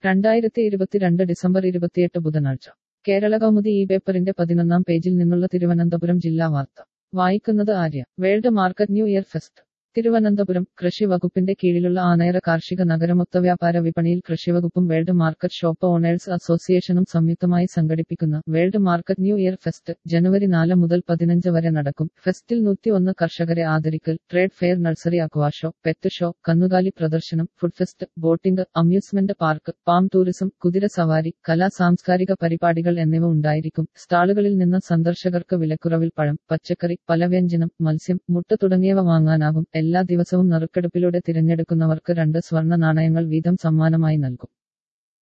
രണ്ടായിരത്തി ഇരുപത്തിരണ്ട് ഡിസംബർ ഇരുപത്തിയെട്ട് ബുധനാഴ്ച കേരള കൗമുദി ഈ പേപ്പറിന്റെ പതിനൊന്നാം പേജിൽ നിന്നുള്ള തിരുവനന്തപുരം ജില്ലാ വാർത്ത വായിക്കുന്നത് Arya world market new year fest Thiruvananthapuram കൃഷി വകുപ്പിന്റെ കീഴിലുള്ള ആനയറ കാർഷിക നഗരമൊത്ത വ്യാപാര വിപണിയിൽ കൃഷിവകുപ്പും വേൾഡ് മാർക്കറ്റ് ഷോപ്പ് ഓണേഴ്സ് അസോസിയേഷനും സംയുക്തമായി സംഘടിപ്പിക്കുന്ന world market new year fest ജനുവരി നാല് മുതൽ പതിനഞ്ച് വരെ നടക്കും ഫെസ്റ്റിൽ നൂറ്റിയൊന്ന് കർഷകരെ ആദരിക്കൽ trade fair nursery aqua show pet show കന്നുകാലി പ്രദർശനം food fest boating amusement park palm tourism കുതിര സവാരി കലാ സാംസ്കാരിക പരിപാടികൾ എന്നിവ ഉണ്ടായിരിക്കും സ്റ്റാളുകളിൽ നിന്ന് സന്ദർശകർക്ക് വിലക്കുറവിൽ പഴം പച്ചക്കറി പലവ്യഞ്ജനം മത്സ്യം മുട്ട തുടങ്ങിയവ വാങ്ങാനാകും എല്ലാ ദിവസവും നറുക്കെടുപ്പിലൂടെ തിരഞ്ഞെടുക്കുന്നവർക്ക് രണ്ട് സ്വർണ്ണ നാണയങ്ങൾ വീതം സമ്മാനമായി നൽകും